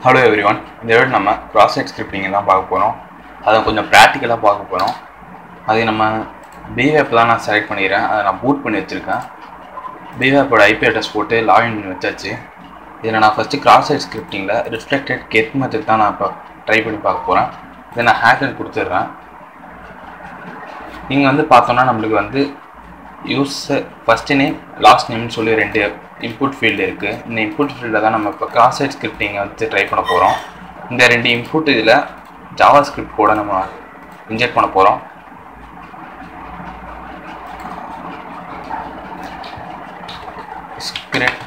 hello every one இந்த விட நம்ம கிராஸ் சைட் ஸ்கிரிப்டிங் தான் பார்க்க போகிறோம் அதை கொஞ்சம் ப்ராக்டிக்கலாக பார்க்க போகிறோம் அது நம்ம பிவேப் தான் நான் செலக்ட் பண்ணிக்கிறேன் அதை நான் பூட் பண்ணி வச்சுருக்கேன் பிவேப்போட ஐபி அட்ரஸ் போட்டு லாகின் பண்ணி வச்சாச்சு இதில் நான் ஃபஸ்ட்டு கிராஸ் சைட் ஸ்கிரிப்டிங்கில் ரிஃப்ளெக்டட் கெட் மெத்தட் தான் நான் இப்போ ட்ரை பண்ணி பார்க்க போகிறேன் இதை நான் ஹேக்கர் கொடுத்துட்றேன் இங்கே வந்து பார்த்தோன்னா நம்மளுக்கு வந்து யூஸர் ஃபஸ்ட்டு நேம் லாஸ்ட் நேம்னு சொல்லி ரெண்டு இன்புட் ஃபீல்டு இருக்குது இந்த இன்புட் ஃபீல்டில் தான் நம்ம இப்போ கிராஸ் சைட் ஸ்கிரிப்டிங்கை வந்து ட்ரை பண்ண போகிறோம் இந்த ரெண்டு இன்புட் இதில் ஜாவா ஸ்கிரிப்ட் கூட நம்ம இன்ஜெக்ட் பண்ண போகிறோம் ஸ்கிரிப்ட்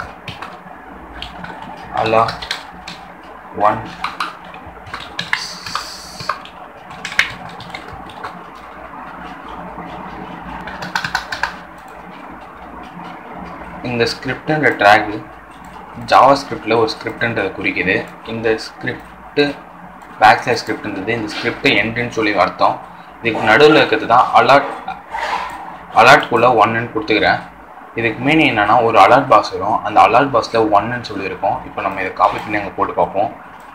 அல்லா ஒன் இந்த ஸ்கிரிப்டுன்ற ட்ராகு ஜாவா ஸ்கிரிப்டில் ஒரு ஸ்கிரிப்டுன்றதை குறிக்குது இந்த ஸ்கிரிப்டு பேக் சைட் ஸ்கிரிப்ட்ன்றது இந்த ஸ்கிரிப்டு எண்டுன்னு சொல்லி அர்த்தம் இதுக்கு நடுவில் இருக்கிறது தான் அலர்ட் அலர்ட்குள்ளே ஒன்னுன்னு கொடுத்துக்கிறேன் இதுக்கு மீனிங் என்னென்னா ஒரு அலர்ட் பாக்ஸ் வரும் அந்த அலர்ட் பாக்ஸில் ஒன்னுன்னு சொல்லியிருக்கோம் இப்போ நம்ம இதை காப்பி பண்ணி அங்கே போட்டு பார்ப்போம்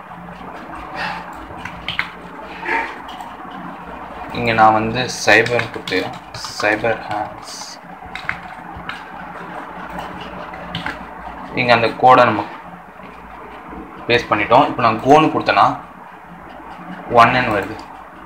இங்கே நான் வந்து சைபர் கொடுத்துக்கிறேன் சைபர் ஹேண்ட்ஸ் இங்கே அந்த கோடை நம்ம பேஸ்ட் பண்ணிட்டோம் இப்போ நான் கோன்னு கொடுத்தேன்னா ஒன்னு வருது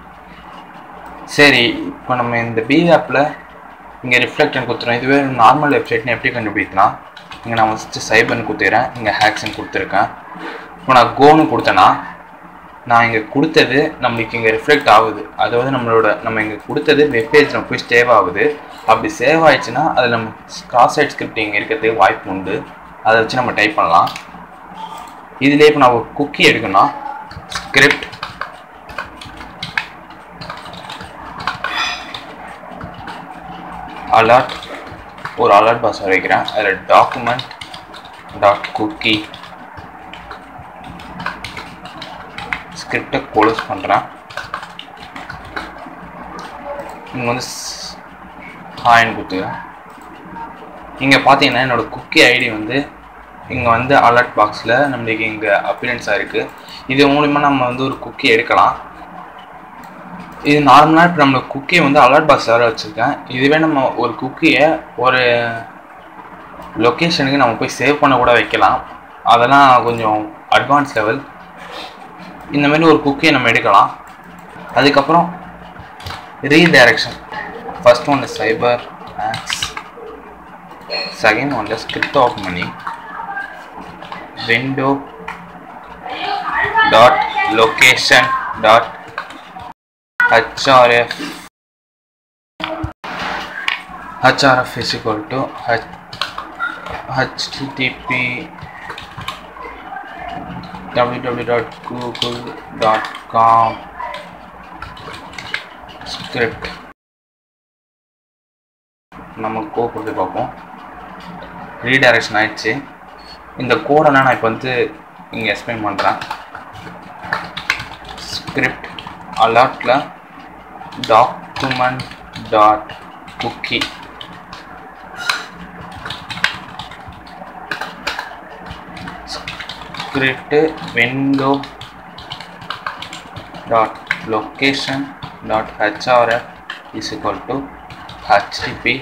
சரி இப்போ நம்ம இந்த பி ஆப்பில் இங்கே ரிஃப்ளெக்டன் கொடுத்துறோம் இதுவே நார்மல் வெப்சைட்னு எப்படி கண்டுபிடிக்கலாம் இங்கே நான் ஃபஸ்ட்டு சைபர்னு கொடுத்துக்கிறேன் இங்கே ஹேக்ஸ்ன்னு கொடுத்துருக்கேன் இப்போ நான் கோன்னு கொடுத்தேன்னா நான் இங்கே கொடுத்தது நம்மளுக்கு இங்கே ரிஃப்ளெக்ட் ஆகுது அதாவது நம்மளோட நம்ம இங்கே கொடுத்தது வெப்பேஜில் போய் சேவ் ஆகுது அப்படி சேவ் ஆயிடுச்சுன்னா அதில் நம்ம கிராஸ் சைட் ஸ்கிரிப்டிங் இருக்கிறதுக்கு வாய்ப்பு உண்டு அதை வச்சு நம்ம டைப் பண்ணலாம் இதிலே இப்போ நான் ஒரு குக்கி எடுக்கணும் ஸ்கிரிப்ட் அலர்ட் ஒரு அலர்ட் பாஸ் வைக்கிறேன் அதில் டாக்குமெண்ட் டாட் குக்கி ஸ்கிரிப்டை க்ளோஸ் பண்ணுறேன் இங்கே வந்து ஹாய்னு கொடுத்துக்கிறேன் இங்கே பார்த்தீங்கன்னா என்னோடய குக்கி ஐடி வந்து இங்கே வந்து அலர்ட் பாக்ஸில் நம்மளுக்கு இங்கே அப்பியரன்ஸ் ஆகிருக்கு இது மூலிமா நம்ம வந்து ஒரு குக்கி எடுக்கலாம் இது நார்மலாக இப்போ நம்ம குக்கியை வந்து அலர்ட் பாக்ஸ் வேறு வச்சுருக்கேன் இதுவே நம்ம ஒரு குக்கியை ஒரு லொக்கேஷனுக்கு நம்ம போய் சேவ் பண்ண கூட வைக்கலாம் அதெல்லாம் கொஞ்சம் அட்வான்ஸ் லெவல் இந்த மாதிரி ஒரு குக்கியை நம்ம எடுக்கலாம் அதுக்கப்புறம் ரீடைரக்ஷன் ஃபஸ்ட் ஒன் சைபர் ஆக்ஸ் செகண்ட் ஒன் ஸ்கிரிப்ட் ஓப்பன் பண்ணி window dot location dot hrf hrf is equal to H, http www.google.com script நம்ம கோ கொடுத்து பார்ப்போம் ரீடைரக்ஷன் ஆயிடுச்சு இந்த கோடெல்லாம் நான் இப்போ வந்து இங்கே எக்ஸ்பிளைன் பண்ணுறேன் ஸ்கிரிப்ட் அலர்ட்டில் document dot cookie script window dot location dot HRF is equal to HTTP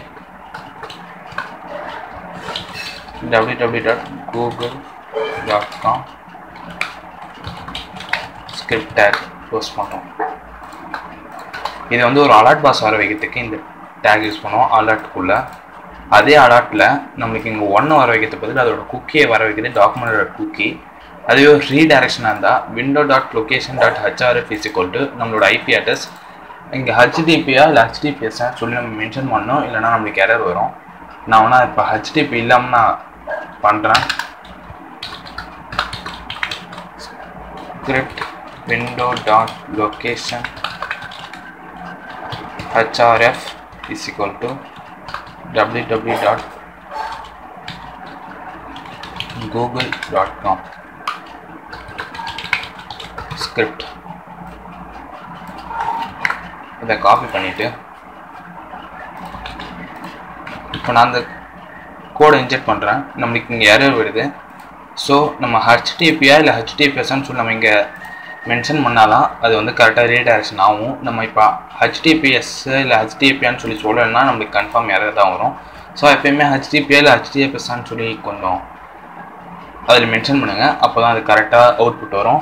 www.google.com script tag use பண்ணோம் இது வந்து ஒரு அலர்ட் பாஸ் வர வைக்கிறதுக்கு இந்த டேக் யூஸ் பண்ணுவோம் அலர்ட்டுக்குள்ளே அதே அலர்ட்டில் நம்மளுக்கு இங்கே ஒன்று வர வைக்கிறதுக்கு பதில் அதோட குக்கியை வர வைக்கிறது டாக்குமெண்டோட குக்கி அதுவே ஒரு ரீடைரக்ஷனாக இருந்தால் window dot location dot HRF is to நம்மளோட ஐபி அட்ரஸ் இங்கே ஹெச்டிபியா இல்லை ஹெச்டிபிஎஸ்ஸா சொல்லி நம்ம மென்ஷன் பண்ணோம் இல்லைனா நம்மளுக்கு எரர் வரும் நான் வேணால் இப்போ ஹெச்டிபி இல்லாமல் நான் பண்ணுறேன் script window dot location hrf is equal to www.google.com script இதை காப்பி பண்ணிவிட்டு இப்போ நான் அந்த கோடை இன்ஜெக்ட் பண்ணுறேன் நம்மளுக்கு இங்கே எரர் வருது ஸோ நம்ம ஹெச்டிபியா இல்லை ஹெச்டிபிஎஸ்ன்னு சொல்லி நம்ம இங்கே மென்ஷன் பண்ணாதான் அது வந்து கரெக்டாக ரீடைரக்ஷன் ஆகும் நம்ம இப்போ ஹெச்டிபிஎஸ் இல்லை ஹெச்டிபியான்னு சொல்லி சொல்லலைன்னா நம்மளுக்கு கன்ஃபார்ம் எரர் தான் வரும் ஸோ எப்பயுமே ஹெச்டிபியா இல்லை ஹெச்டிஎஃப்எஸ்ன்னு சொல்லி கொஞ்சம் அதில் மென்ஷன் பண்ணுங்கள் அப்போ தான் அது கரெக்டாக அவுட்புட் வரும்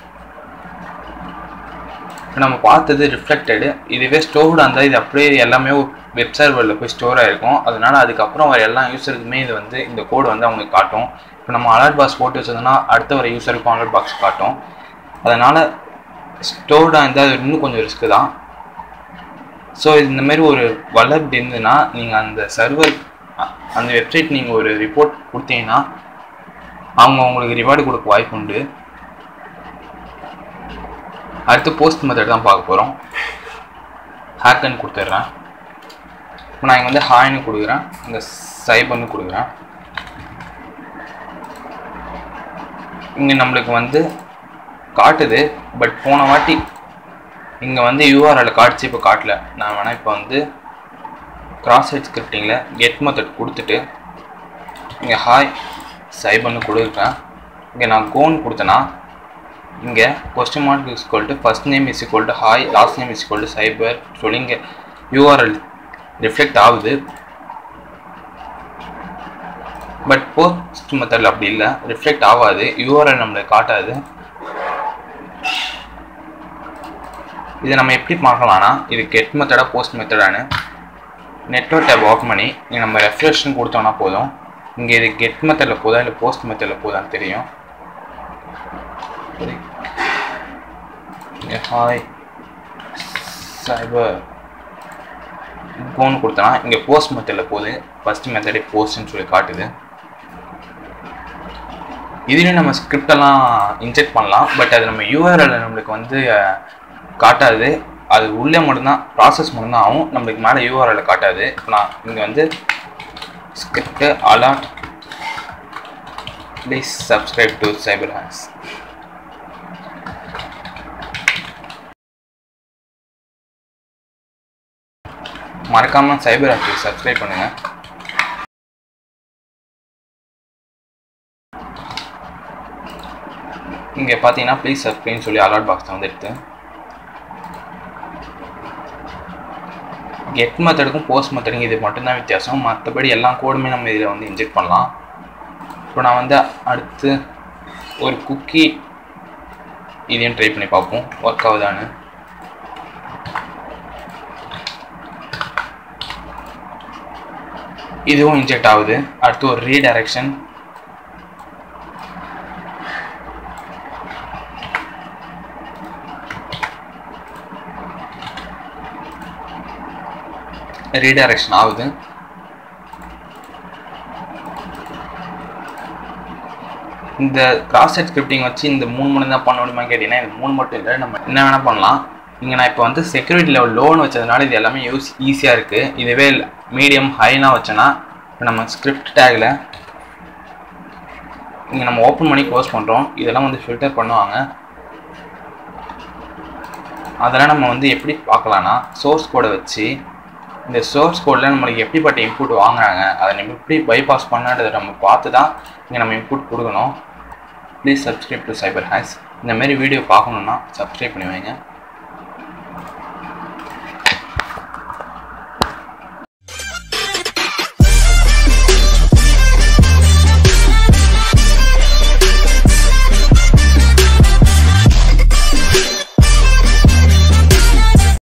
இப்போ நம்ம பார்த்தது ரிஃப்ளெக்டடு இதுவே ஸ்டோர்டு இருந்தால் இது அப்படியே எல்லாமே வெப் சர்வரில் போய் ஸ்டோர் ஆகிருக்கும் அதனால அதுக்கப்புறம் வர எல்லா யூஸருக்குமே இது வந்து இந்த கோடு வந்து அவங்களுக்கு காட்டும் இப்போ நம்ம அலர்ட் பாக்ஸ் போட்டு வச்சதுன்னா அடுத்த வர யூஸருக்கும் அலர்ட் பாக்ஸ் காட்டும் அதனால் ஸ்டோர்டாக இருந்தால் அது இன்னும் கொஞ்சம் ரிஸ்க்கு தான் ஸோ இந்த மாதிரி ஒரு வளர்ப்பு இருந்ததுன்னா நீங்கள் அந்த சர்வர் அந்த வெப்சைட் நீங்கள் ஒரு ரிப்போர்ட் கொடுத்தீங்கன்னா அவங்க உங்களுக்கு ரிவார்டு கொடுக்க வாய்ப்பு உண்டு அடுத்து போஸ்ட் மெத்தட் தான் பார்க்க போகிறோம் ஹேக்கன் கொடுத்துட்றேன் இப்போ நான் இங்கே வந்து ஹாய்னு கொடுக்குறேன் இங்கே சைபர்னு கொடுக்குறேன் இங்கே நம்மளுக்கு வந்து காட்டுது பட் போன வாட்டி இங்கே வந்து யூஆர்எல் காட்டுச்சு இப்போ காட்டல நான் வேணால் இப்போ வந்து கிராஸ் ஹெட் ஸ்கிரிப்டிங்கில் கெட் மெத்தட் கொடுத்துட்டு இங்கே ஹாய் சைபர்னு கொடுக்குறேன் இங்கே நான் கோன் கொடுத்தேன்னா இங்கே question mark is to first name is equal to hi last name is equal to cyber சொல்லி இங்கே யூஆர்எல் ரிஃப்ளெக்ட் ஆகுது பட் போஸ்ட் மெத்தடில் அப்படி இல்லை ரிஃப்ளெக்ட் ஆகாது யூஆர்எல் நம்மளுக்கு காட்டாது இதை நம்ம எப்படி பார்க்கலாம்னா இது கெட் மெத்தடா போஸ்ட் மெத்தடானு நெட்ஒர்க் டேப் ஓப்பன் பண்ணி இங்கே நம்ம ரெஃப்ரெஷ்னு கொடுத்தோம்னா போதும் இங்கே இது கெட் மெத்தடில் போதா இல்லை போஸ்ட் மெத்தடில் போதான்னு தெரியும் ஹாய் சைபர் கோன் கொடுத்தனா இங்கே போஸ்ட் மெத்தடில் போகுது ஃபஸ்ட் மெத்தடே போஸ்ட்னு சொல்லி காட்டுது இதுலேயும் நம்ம ஸ்கிரிப்டெல்லாம் இன்ஜெக்ட் பண்ணலாம் பட் அது நம்ம யூஆர்எல் நம்மளுக்கு வந்து காட்டாது அது உள்ளே மட்டும்தான் ப்ராசஸ் மட்டும்தான் ஆகும் நம்மளுக்கு மேலே யூஆர்எல் காட்டாது இப்போ நான் இங்கே வந்து script alert please subscribe to cyber hacks மறக்காம சைபர் ஆக்டிவ் சப்ஸ்கிரைப் பண்ணுங்க இங்கே பார்த்தீங்கன்னா ப்ளீஸ் சப்ஸ்கிரைப்னு சொல்லி அலாட் பாக்ஸ் வந்து எடுத்து கெட் மெத்தடுக்கும் போஸ்ட் மெத்தடுக்கும் இது மட்டும்தான் வித்தியாசம் மற்றபடி எல்லா கோடுமே நம்ம இதில் வந்து இன்ஜெக்ட் பண்ணலாம் இப்போ நான் வந்து அடுத்து ஒரு குக்கி இதையும் ட்ரை பண்ணி பார்ப்போம் ஒர்க் ஆகுதான்னு இதுவும் இன்ஜெக்ட் ஆகுது அடுத்து ஒரு ரீடைரக்ஷன் ரீடைரக்ஷன் ஆகுது இந்த கிராஸ் செட் ஸ்கிரிப்டிங் வச்சு இந்த மூணு மணி தான் பண்ண முடியுமா கேட்டிங்கன்னா இது மூணு மட்டும் இல்லை நம்ம என்ன வேணால் பண்ணலாம் இங்கே நான் இப்போ வந்து செக்யூரிட்டி லெவல் லோன் வச்சதுனால இது எல்லாமே யூஸ் ஈஸியாக இருக்குது இதுவே மீடியம் ஹைனா வச்சேன்னா இப்போ நம்ம ஸ்கிரிப்ட் டேக்கில் இங்கே நம்ம ஓப்பன் பண்ணி க்ளோஸ் பண்ணுறோம் இதெல்லாம் வந்து ஃபில்டர் பண்ணுவாங்க அதெல்லாம் நம்ம வந்து எப்படி பார்க்கலான்னா சோர்ஸ் கோடை வச்சு இந்த சோர்ஸ் கோடில் நம்மளுக்கு எப்படிப்பட்ட இன்புட் வாங்குறாங்க அதை நம்ம எப்படி பைபாஸ் பண்ணான்றதை நம்ம பார்த்து தான் இங்கே நம்ம இன்புட் கொடுக்கணும் please subscribe to cyber hacks இந்த மாதிரி வீடியோ பார்க்கணுன்னா சப்ஸ்கிரைப் பண்ணி வைங்க